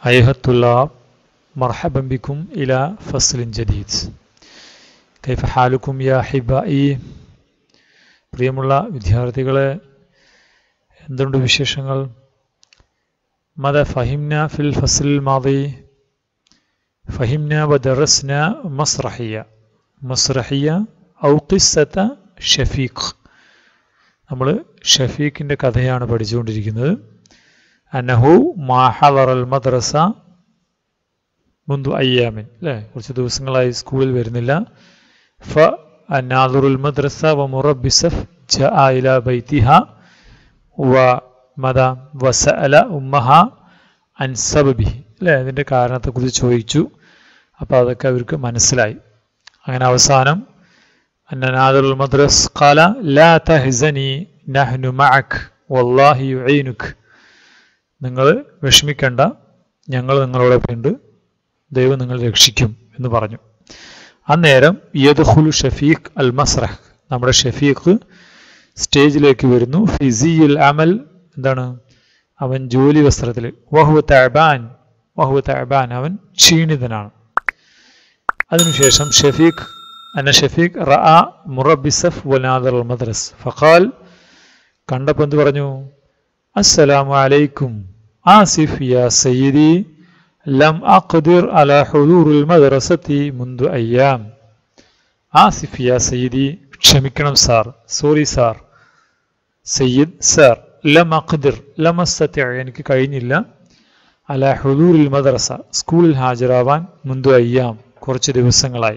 أيها الطلاب مرحبا بكم إلى فصل جديد كيف حالكم يا أحبائي പ്രിയമുള്ള വിദ്യാർത്ഥികളെ എന്തുണ്ട് വിശേഷങ്ങൾ ماذا فهمنا في الفصل الماضي فهمنا ودرسنا مسرحية مسرحية أو قصة ഷഫീഖ് നമ്മൾ ഷഫീഖിൻ്റെ കഥയാണ് പഠിച്ചുകൊണ്ടിരിക്കുന്നത് അനഹു മാഹവറൽ മദ്രസ മുന്തു അയ്യാമിൻ അല്ലേ കുറച്ച് ദിവസങ്ങളായി സ്കൂളിൽ വരുന്നില്ല ഫ അനാദുറുൽ മദ്രസ വ മുറബിസഫ് ജ ഇല ബൈത്തിഹ വ മത വസഅല ഉമ്മഹ അൻസബി അല്ലേ അതിൻ്റെ കാരണത്തെക്കുറിച്ച് ചോദിച്ചു അപ്പോൾ അതൊക്കെ അവർക്ക് മനസ്സിലായി അങ്ങനെ അവസാനം أن ناظر المدرس قال لا تهزني نحن معك والله يعينك നിങ്ങൾ വിഷമിക്കണ്ട ഞങ്ങൾ നിങ്ങളോടൊപ്പമുണ്ട് ദൈവം നിങ്ങൾ രക്ഷിക്കും എന്ന് പറഞ്ഞു അന്നേരം യദ്ഖുലു ഷഫീഖ് അൽ മസ്രഹ് നമ്മുടെ ഷഫീഖ് സ്റ്റേജിലേക്ക് വരുന്നു ഫിസിയുൽ അമൽ എന്താണ് അവൻ ജോലി വസ്ത്രത്തിൽ വഹു തഅബാൻ വഹു തഅബാൻ അവൻ ക്ഷീണിതനാണ് അതിനുശേഷം ഷഫീഖ് أن شفيق رأى مربي صف وناظر المدرس فقال കണ്ടപ്പോൾ എന്ത് പറഞ്ഞു അസ്സലാമു അലൈക്കും ആസിഫ് യാ സയ്യിദി ലം അഖ്ദിർ അല ഹുദൂറുൽ മദ്രസത്തി മുന്തു അയ്യാം ആസിഫ് യാ സയ്യിദി ക്ഷമിക്കണം sir sorry sir Sayyid sir ലം അഖ്ദിർ ലം അസ്തത്തി എനിക്ക് കഴിഞ്ഞില്ല അല ഹുദൂറിൽ മദ്രസ സ്കൂളിൽ ഹാജരാവാൻ മുന്തു അയ്യാം കുറച്ച് ദിവസങ്ങളായി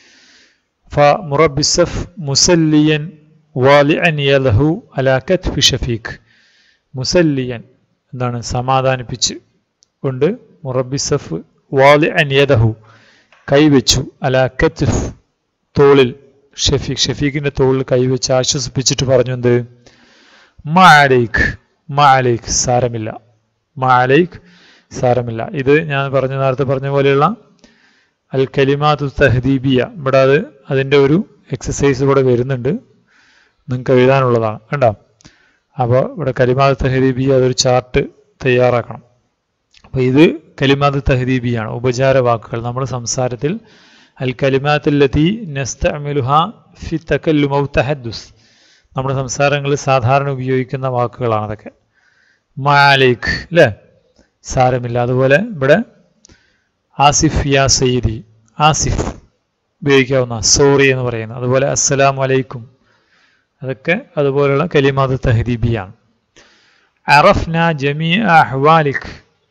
فمربي الصف مسليا والعا يده على كتف شفيق മുസല്ലിയൻ എന്താണ് സമാധാനിപ്പിച്ച് കൊണ്ട് മുറബി സഫ് വാലി അനിയതഹു കൈവച്ചു അല കത്തിഫ് തോളിൽ ഷഫീഖ് ഷഫീഖിന്റെ തോളിൽ കൈവച്ച് ആശ്വസിപ്പിച്ചിട്ട് പറഞ്ഞു എന്ത് മാലൈഖ് മാലൈഖ് സാരമില്ല മാലൈഖ് സാരമില്ല ഇത് ഞാൻ പറഞ്ഞ നേരത്തെ പറഞ്ഞ പോലെയുള്ള അൽ കലിമാതു തഹദീബിയ ഇവിടെ അത് അതിൻ്റെ ഒരു എക്സസൈസ് ഇവിടെ വരുന്നുണ്ട് നിങ്ങൾക്ക് എഴുതാനുള്ളതാണ് കണ്ടോ അപ്പോൾ ഇവിടെ കലിമാത് തഹദീബിയ അതൊരു ചാർട്ട് തയ്യാറാക്കണം അപ്പോൾ ഇത് കലിമാത് തഹദീബിയാണ് ഉപചാര വാക്കുകൾ നമ്മുടെ സംസാരത്തിൽ അൽ കലിമാത്തുല്ലത്തി നസ്തഅമിലുഹ ഫി തക്കല്ലുമൗ തഹദ്ദുസ് നമ്മുടെ സംസാരങ്ങളിൽ സാധാരണ ഉപയോഗിക്കുന്ന വാക്കുകളാണ് അതൊക്കെ മാലേക്ക് അല്ലേ സാരമില്ല അതുപോലെ ഇവിടെ ആസിഫ് യാ സയ്യിദി ആസിഫ് ഉപയോഗിക്കാവുന്ന സോറി എന്ന് പറയുന്നത് അതുപോലെ അസ്സലാമു അലൈക്കും അതൊക്കെ അതുപോലെയുള്ള കലിമാത് തഹദീബിയാണ് അറഫ്ന ജമീ അഹ്വാലിഖ്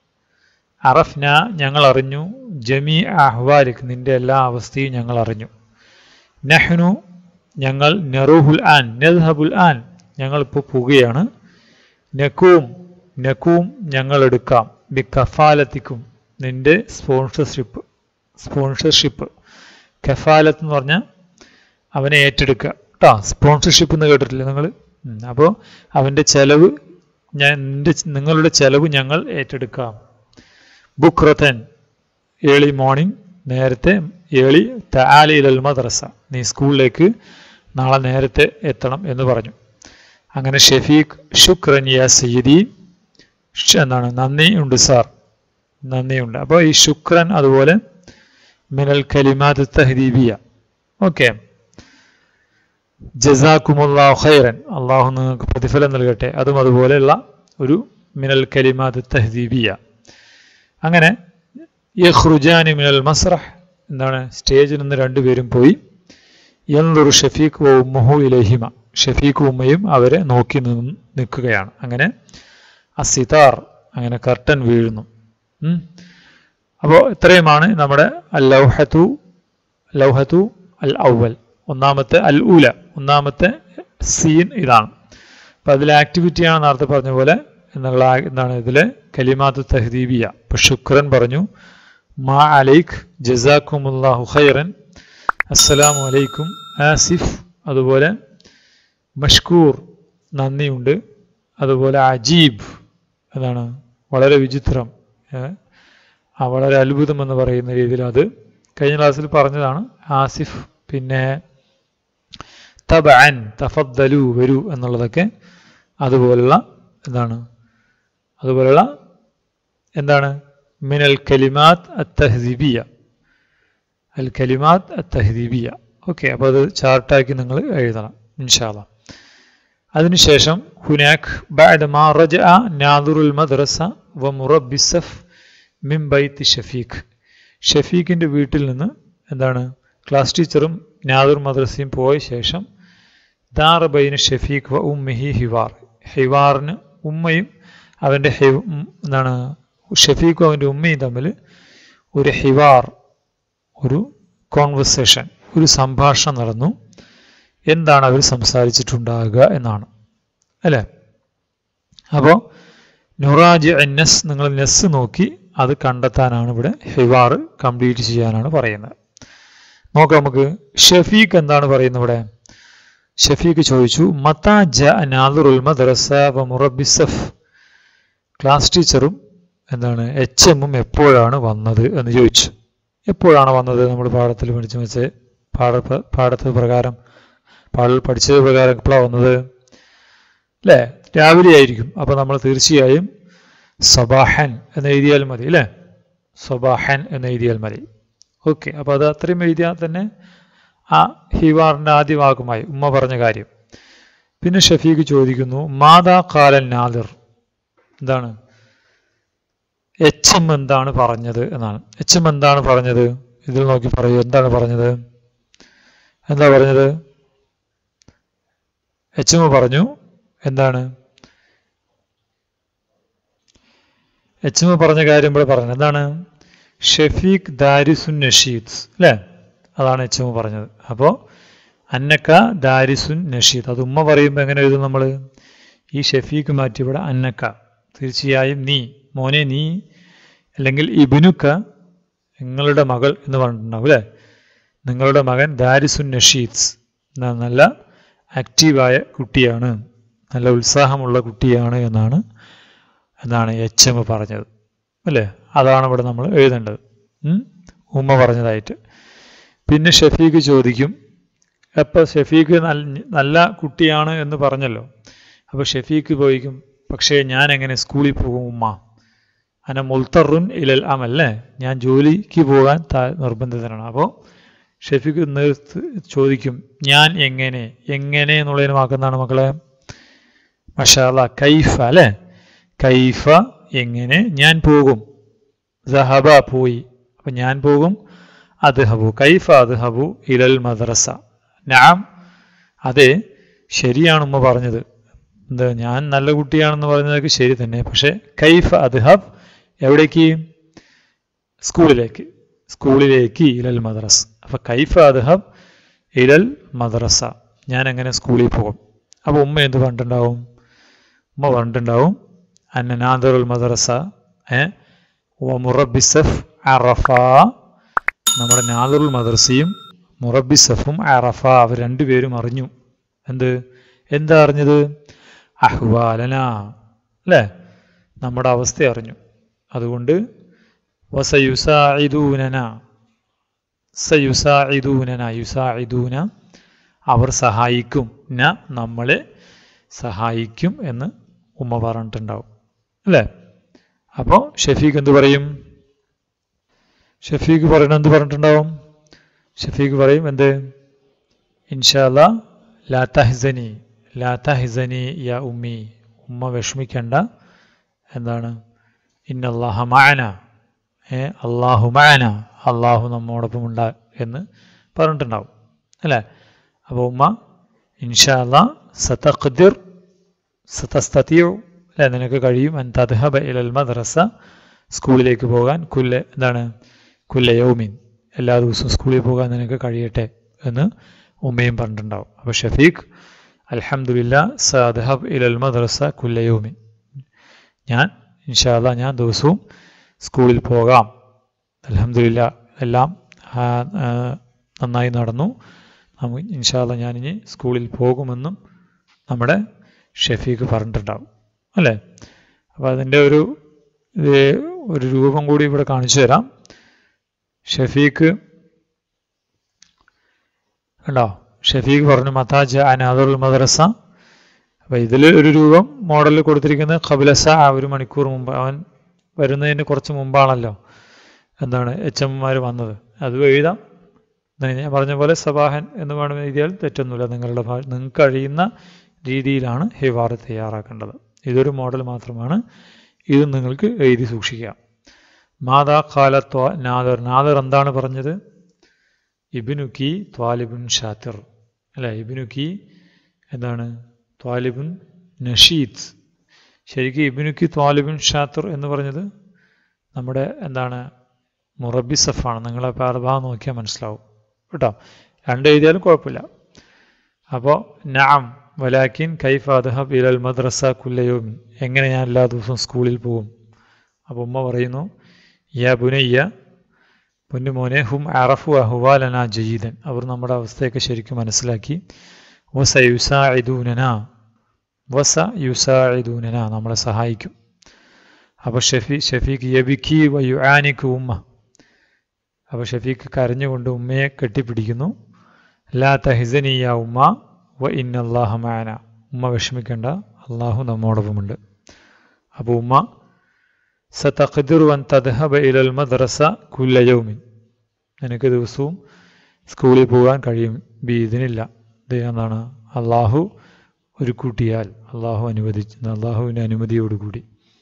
അറഫ്ന ഞങ്ങൾ അറിഞ്ഞു ജമീ അഹ്വാലിഖ് നിന്റെ എല്ലാ അവസ്ഥയും ഞങ്ങൾ അറിഞ്ഞു നഹ്നു ഞങ്ങൾ നെറൂഹുൽ ആൻ നെദ്ഹബുൽ ആൻ ഞങ്ങൾ ഇപ്പോൾ പോവുകയാണ് നക്കൂം നക്കൂം ഞങ്ങൾ എടുക്കാം ബി കഫാലത്തിക്കും നിന്റെ സ്പോൺസർഷിപ്പ് സ്പോൺസർഷിപ്പ് കഫാലത്ത് എന്ന് പറഞ്ഞാൽ അവനെ ഏറ്റെടുക്കുക കേട്ടോ സ്പോൺസർഷിപ്പ് എന്ന് കേട്ടിട്ടില്ലേ നിങ്ങൾ അപ്പോൾ അവൻ്റെ ചെലവ് ഞാൻ നിന്റെ നിങ്ങളുടെ ചെലവ് ഞങ്ങൾ ഏറ്റെടുക്കാം ബുക്രത്തൻ ഏളി മോർണിംഗ് നേരത്തെ ഏളി താലിൽ മദ്രസ നീ സ്കൂളിലേക്ക് നാളെ നേരത്തെ എത്തണം എന്ന് പറഞ്ഞു അങ്ങനെ ഷെഫീഖ് ശുക്രൻ യാ സയ്യിദി എന്താണ് നന്ദി ഉണ്ട് സാർ നന്ദിയുണ്ട് അപ്പോൾ ഈ ശുക്രൻ അതുപോലെ മിനൽ കലിമാത് തഹദീബിയ ഓക്കെ ജസാക്കുമുല്ലാഹു ഖൈറൻ അള്ളാഹു നിങ്ങൾക്ക് പ്രതിഫലം നൽകട്ടെ അതും അതുപോലെയുള്ള ഒരു മിനൽ കലിമാത് തഹദീബിയ അങ്ങനെ യഹ്റുജാനി മിനൽ മസ്രഹ് എന്താണ് സ്റ്റേജിൽ നിന്ന് രണ്ടുപേരും പോയി എന്തൊരു ഷഫീഖ് വ ഉമ്മഹു ഇലഹിമ ഷഫീഖ് ഉമ്മയും അവരെ നോക്കി നിന്ന് നിൽക്കുകയാണ് അങ്ങനെ അസിതാർ അങ്ങനെ കർട്ടൻ വീഴുന്നു അപ്പോൾ ഇത്രയുമാണ് നമ്മുടെ അൽ ലൗഹത്തു ലൗഹത്തു അൽ ഔവൽ ഒന്നാമത്തെ അൽ ഊല ഒന്നാമത്തെ സീൻ ഇതാണ് അപ്പം അതിലെ ആക്ടിവിറ്റിയാണ് നേരത്തെ പറഞ്ഞ പോലെ എന്നുള്ള എന്താണ് ഇതിലെ കലിമാത്ത് തഹദീബിയ ഇപ്പം ശുക്രൻ പറഞ്ഞു മാ അലൈഖ് ജസാഖുമുല്ലാഹു ഖൈറൻ അസ്സലാമു അലൈക്കും ആസിഫ് അതുപോലെ മഷ്കൂർ നന്ദിയുണ്ട് അതുപോലെ അജീബ് എന്താണ് വളരെ വിചിത്രം ആ വളരെ അത്ഭുതം എന്ന് പറയുന്ന രീതിയിൽ അത് കഴിഞ്ഞ ക്ലാസ്സിൽ പറഞ്ഞതാണ് ആസിഫ് പിന്നെ തബഅൻ തഫദ്ദലു വരൂ എന്നുള്ളതൊക്കെ അതുപോലുള്ള എന്താണ് അതുപോലുള്ള എന്താണ് മിനൽ കലിമാത്ത് അത്തഹദീബിയ അൽ കലിമാത്ത് അത്തഹദീബിയ ഓക്കെ അപ്പോൾ അത് ചാർട്ടാക്കി നിങ്ങൾ എഴുതണം ഇൻഷാല്ല അതിനുശേഷം ഹുനാഖ് بعد ما رجع ناظر المدرسة ومربي الصف من بيت ഷഫീഖ് ഷഫീഖിൻ്റെ വീട്ടിൽ നിന്ന് എന്താണ് ക്ലാസ് ടീച്ചറും നാദുർ മദ്രസയും പോയ ശേഷം ദാർ ബൈന ഷഫീഖ് വ ഉമ്മിഹി ഹിവാർ ഹിവാറിന് ഉമ്മയും അവൻ്റെ ഹി എന്താണ് ഷഫീഖും അവൻ്റെ ഉമ്മയും തമ്മിൽ ഒരു ഹിവാർ ഒരു കോൺവെർസേഷൻ ഒരു സംഭാഷണം നടന്നു എന്താണ് അവർ സംസാരിച്ചിട്ടുണ്ടാകുക എന്നാണ് അല്ലേ അപ്പോൾ നുറാജ് നെസ് നിങ്ങൾ നെസ് നോക്കി അത് കണ്ടെത്താനാണ് ഇവിടെ ഹിവാർ കംപ്ലീറ്റ് ചെയ്യാനാണ് പറയുന്നത് നോക്കാം നമുക്ക് ഷഫീഖ് എന്താണ് പറയുന്നത് ഇവിടെ ഷഫീഖ് ചോദിച്ചു മത്താ ജ നാദുറുൽ മദ്രസ വ മുറബിസഫ് ക്ലാസ് ടീച്ചറും എന്താണ് എച്ച് എമ്മും എപ്പോഴാണ് വന്നത് എന്ന് ചോദിച്ചു എപ്പോഴാണ് വന്നത് നമ്മൾ പാഠത്തിൽ പഠിച്ചു വെച്ച് പാഠ പാഠത്ത് പ്രകാരം പാഠത്തിൽ പഠിച്ചത് പ്രകാരം എപ്പോഴാണ് വന്നത് അല്ലേ രാവിലെ ആയിരിക്കും അപ്പോൾ നമ്മൾ തീർച്ചയായും സബാഹൻ എന്ന് എഴുതിയാൽ മതി അല്ലേ സബാഹൻ എന്ന് എഴുതിയാൽ മതി ഓക്കെ അപ്പോൾ അത് അത്രയും എഴുതിയാൽ തന്നെ ആ ഹിവാറിൻ്റെ ആദ്യ വാക്കുമായി ഉമ്മ പറഞ്ഞ കാര്യം പിന്നെ ഷഫീഖ് ചോദിക്കുന്നു മാതാ കാലൻ നാദിർ എന്താണ് എച്ച് എം എന്താണ് പറഞ്ഞത് എന്നാണ് എച്ച് എം എന്താണ് പറഞ്ഞത് ഇതിൽ നോക്കി പറയൂ എന്താണ് പറഞ്ഞത് എന്താ പറഞ്ഞത് എച്ച് എം പറഞ്ഞു എന്താണ് എച്ച് എം പറഞ്ഞ കാര്യം ഇവിടെ പറഞ്ഞു എന്താണ് ഷഫീഖ് ദാരിസുൻ നഷീദ് അല്ലേ അതാണ് എച്ച് എം പറഞ്ഞത് അപ്പോൾ അന്നക്ക ദാരിസുൻ നഷീദ് അത് ഉമ്മ പറയുമ്പോൾ എങ്ങനെ എഴുതും നമ്മൾ ഈ ഷഫീഖ് മാറ്റി ഇവിടെ അന്നക്ക തീർച്ചയായും നീ മോനെ നീ അല്ലെങ്കിൽ ഇബിനുക്ക നിങ്ങളുടെ മകൾ എന്ന് പറഞ്ഞിട്ടുണ്ടാവും അല്ലേ നിങ്ങളുടെ മകൻ ദാരിസുൻ നഷീദ്സ് നല്ല ആക്റ്റീവായ കുട്ടിയാണ് നല്ല ഉത്സാഹമുള്ള കുട്ടിയാണ് എന്നാണ് എന്നാണ് എച്ച് എം പറഞ്ഞത് അല്ലേ അതാണ് ഇവിടെ നമ്മൾ എഴുതേണ്ടത് ഉമ്മ പറഞ്ഞതായിട്ട് പിന്നെ ഷഫീഖ് ചോദിക്കും അപ്പോൾ ഷഫീഖ് നല്ല കുട്ടിയാണ് എന്ന് പറഞ്ഞല്ലോ അപ്പോൾ ഷഫീഖ് പോയിക്കും പക്ഷേ ഞാൻ എങ്ങനെ സ്കൂളിൽ പോകും ഉമ്മ അന മുൽത്തറുൻ ഇലൽ അമല്ലേ ഞാൻ ജോലിക്ക് പോകാൻ താ നിർബന്ധിതനാണ് അപ്പോൾ ഷഫീഖ് നിർത്ത് ചോദിക്കും ഞാൻ എങ്ങനെ എങ്ങനെ എന്നുള്ളതിന് വാക്കെന്താണ് മക്കളെ മഷാല കൈഫ അല്ലേ കൈഫ എങ്ങനെ ഞാൻ പോകും സഹബ പോയി അപ്പം ഞാൻ പോകും അദ്ഹബു കൈഫ അദ്ഹബു ഇലൽ മദ്രസ നാം അതെ ശരിയാണ് ഉമ്മ പറഞ്ഞത് എന്ത് ഞാൻ നല്ല കുട്ടിയാണെന്ന് പറഞ്ഞതൊക്കെ ശരി തന്നെ പക്ഷെ കൈഫ അദ്ഹബ് എവിടേക്ക് സ്കൂളിലേക്ക് സ്കൂളിലേക്ക് ഇലൽ മദ്രസ് അപ്പം കൈഫ അദ്ഹബ് ഇലൽ മദ്രസ ഞാൻ എങ്ങനെ സ്കൂളിൽ പോകും അപ്പോൾ ഉമ്മ എന്ത് പറഞ്ഞിട്ടുണ്ടാവും ഉമ്മ പറഞ്ഞിട്ടുണ്ടാവും അന്ന നാദറുൽ മദ്രസ ഏ മുറബിസഫ് അറഫ നമ്മുടെ നാദറുൽ മദ്രസയും മുറബിസഫും അറഫ അവർ രണ്ടുപേരും അറിഞ്ഞു എന്ത് എന്താ അറിഞ്ഞത് അഹ്വാലന അല്ലേ നമ്മുടെ അവസ്ഥ അറിഞ്ഞു അതുകൊണ്ട് വസയുസായിദൂനന സയുസായിദൂനന യുസായിദൂന അവർ സഹായിക്കും ന നമ്മളെ സഹായിക്കും എന്ന് ഉമ്മ പറഞ്ഞിട്ടുണ്ടാവും അല്ലേ അപ്പോൾ ഷഫീഖ് എന്ത് പറയും ഷഫീഖ് പറയണ എന്ത് പറഞ്ഞിട്ടുണ്ടാവും ഷഫീഖ് പറയും എന്ത് ഇൻഷാല്ല ലാ തഹ്സനി ലാ തഹ്സനി യാ ഉമ്മി ഉമ്മ വിഷമിക്കണ്ട എന്താണ് ഇന്നല്ലാഹ മാന ഏ അള്ളാഹു മാന അള്ളാഹു നമ്മോടൊപ്പം ഉണ്ടാ എന്ന് പറഞ്ഞിട്ടുണ്ടാവും അല്ലേ അപ്പോൾ ഉമ്മ ഇൻഷാല്ല സതഖ്ദിർ സതസ്തത്തിയോ അല്ലെ നിനക്ക് കഴിയും അൻ തദ്ഹബ ഇലൽ മദ്രസ സ്കൂളിലേക്ക് പോകാൻ കുല്ല എന്താണ് കുല്ല യൗമിൻ എല്ലാ ദിവസവും സ്കൂളിൽ പോകാൻ നിനക്ക് കഴിയട്ടെ എന്ന് ഉമ്മയും പറഞ്ഞിട്ടുണ്ടാവും അപ്പോൾ ഷഫീഖ് അൽഹംദുലില്ല സദ്ഹബ് ഇലൽ മദ്രസ കുല്ല യൗമിൻ ഞാൻ ഇൻഷാല്ല ഞാൻ ദിവസവും സ്കൂളിൽ പോകാം അലഹമില്ല എല്ലാം നന്നായി നടന്നു നമുക്ക് ഇൻഷാല്ല ഞാനിനി സ്കൂളിൽ പോകുമെന്നും നമ്മുടെ ഷഫീഖ് പറഞ്ഞിട്ടുണ്ടാവും അല്ലേ അപ്പോൾ അതിൻ്റെ ഒരു ഒരു രൂപം കൂടി ഇവിടെ കാണിച്ചു തരാം ഷഫീഖ് കണ്ടോ ഷഫീഖ് പറഞ്ഞു മത്താജ അനാദുൽ മദ്രസ അപ്പോൾ ഇതിൽ ഒരു രൂപം മോഡലിൽ കൊടുത്തിരിക്കുന്നത് ഖബുലസ ആ ഒരു മണിക്കൂർ മുമ്പ് അവൻ വരുന്നതിന് കുറച്ച് മുമ്പാണല്ലോ എന്താണ് എച്ച് എമ്മാർ വന്നത് അതും എഴുതാം ഞാൻ പറഞ്ഞ പോലെ സബാഹൻ എന്ന് വേണം എഴുതിയാൽ തെറ്റൊന്നുമില്ല നിങ്ങളുടെ ഭാഷ നിങ്ങൾക്ക് കഴിയുന്ന രീതിയിലാണ് ഹിവാർ തയ്യാറാക്കേണ്ടത് ഇതൊരു മോഡൽ മാത്രമാണ് ഇത് നിങ്ങൾക്ക് എഴുതി സൂക്ഷിക്കാം മാതാ ഖാലത്വ നാദർ നാദർ എന്താണ് പറഞ്ഞത് ഇബിനുക്കി ത്വാലിബുൻ ഷാത്തിർ അല്ല ഇബിനുക്കി എന്താണ് ത്വാലിബുൻ നഷീദ് ശരിക്കും ഇബിനുക്കി ത്വാലിബുൻ ഷാത്തിർ എന്ന് പറഞ്ഞത് നമ്മുടെ എന്താണ് മുറബി സഫാണ് നിങ്ങളെ പാർഭാഗം നോക്കിയാൽ മനസ്സിലാവും കേട്ടോ രണ്ട് എഴുതിയാലും കുഴപ്പമില്ല അപ്പോൾ നാം വലാക്കിൻ കൈഫ് അദ്ഹബ് ഇലൽ മദ്രസ കുല്ലയോമിൻ എങ്ങനെ ഞാൻ എല്ലാ ദിവസവും സ്കൂളിൽ പോകും അപ്പോൾ ഉമ്മ പറയുന്നു യാ ബുനയ്യ പൊന്നുമോനെ ഹും അറഫു അഹുവാലന ജയീദൻ അവർ നമ്മുടെ അവസ്ഥയൊക്കെ ശരിക്കും മനസ്സിലാക്കി വസ യുസാഇദൂനന വസ യുസാഇദൂനന നമ്മളെ സഹായിക്കും അപ്പോൾ ഷഫീ ഷഫീഖ് യബിക്കി വ യുആനിക്ക് ഉമ്മ അപ്പോൾ ഷഫീഖ് കരഞ്ഞുകൊണ്ട് ഉമ്മയെ കെട്ടിപ്പിടിക്കുന്നു ലാ തഹിസനിയ ഉമ്മ വ ഇന്നല്ലാഹ മാന ഉമ്മ വിഷമിക്കേണ്ട അള്ളാഹു നമ്മോടൊപ്പമുണ്ട് അപ്പോൾ ഉമ്മ സതഖദിറു അൻ തദ്ഹബ ഇലൽ മദ്രസ കുല്ല യൗമിൻ നിനക്ക് ദിവസവും സ്കൂളിൽ പോകാൻ കഴിയും ബി ഇതിനില്ല ഇത് എന്താണ് അള്ളാഹു ഒരു കൂട്ടിയാൽ അള്ളാഹു അനുവദിച്ച് അള്ളാഹുവിൻ്റെ അനുമതിയോടുകൂടി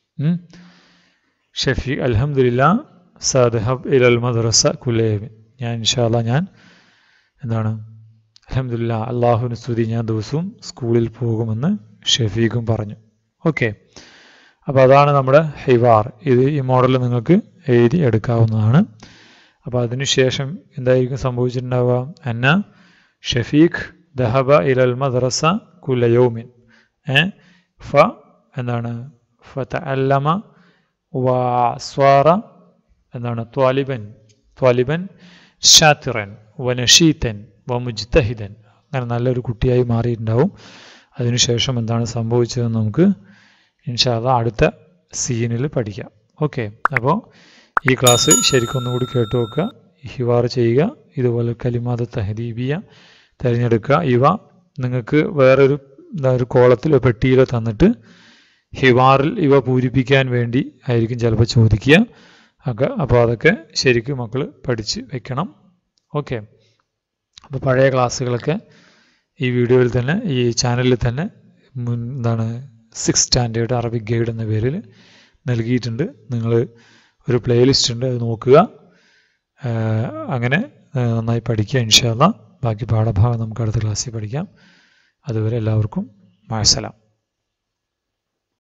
ഷഫി അലഹമില്ല സദ്ഹബ് ഇലൽ മദ്രസ കുല്ലയമിൻ ഞാൻ ഇൻഷാല്ല ഞാൻ എന്താണ് അലഹമില്ല അള്ളാഹുവിന് സ്തുതി ഞാൻ ദിവസവും സ്കൂളിൽ പോകുമെന്ന് ഷഫീഖും പറഞ്ഞു ഓക്കെ അപ്പോൾ അതാണ് നമ്മുടെ ഹിവാർ ഇത് ഈ മോഡൽ നിങ്ങൾക്ക് എഴുതി എടുക്കാവുന്നതാണ് അപ്പോൾ അതിനുശേഷം എന്തായിരിക്കും സംഭവിച്ചിട്ടുണ്ടാവുക അന്ന ഷഫീഖ് ദഹബ ഇലൽ മദ്രസ കുലയോമിൻ ഏ ഫ എന്താണ് ഫ തഅല്ലമ വ സ്വാറ എന്താണ് ത്വാലിബൻ ത്വാലിബൻ ഷാത്തിറൻ വ നഷീത്തൻ വ മുജ്തഹിദൻ അങ്ങനെ നല്ലൊരു കുട്ടിയായി മാറിയിട്ടുണ്ടാവും അതിനുശേഷം എന്താണ് സംഭവിച്ചതെന്ന് നമുക്ക് ഇൻഷാല്ല അടുത്ത സീനിൽ പഠിക്കാം ഓക്കെ അപ്പോൾ ഈ ക്ലാസ് ശരിക്കും ഒന്നുകൂടി കേട്ടു നോക്കുക ഹിവാർ ചെയ്യുക ഇതുപോലെ കലിമാത തഹദീബിയ തിരഞ്ഞെടുക്കുക ഇവ നിങ്ങൾക്ക് വേറൊരു എന്താ ഒരു കോളത്തിലോ പെട്ടിയിലോ തന്നിട്ട് ഹിവാറിൽ ഇവ പൂരിപ്പിക്കാൻ വേണ്ടി ആയിരിക്കും ചിലപ്പോൾ ചോദിക്കുക ഒക്കെ അപ്പോൾ അതൊക്കെ ശരിക്കും മക്കൾ പഠിച്ച് വെക്കണം ഓക്കെ അപ്പോൾ പഴയ ക്ലാസ്സുകളൊക്കെ ഈ വീഡിയോയിൽ തന്നെ ഈ ചാനലിൽ തന്നെ മുൻ എന്താണ് സിക്സ് സ്റ്റാൻഡേർഡ് അറബിക് ഗൈഡ് എന്ന പേരിൽ നൽകിയിട്ടുണ്ട് നിങ്ങൾ ഒരു പ്ലേലിസ്റ്റ് ഉണ്ട് അത് നോക്കുക അങ്ങനെ നന്നായി പഠിക്കുക ഇൻഷാല്ല ബാക്കി പാഠഭാഗം നമുക്ക് അടുത്ത ക്ലാസ്സിൽ പഠിക്കാം അതുവരെ എല്ലാവർക്കും മാസലാം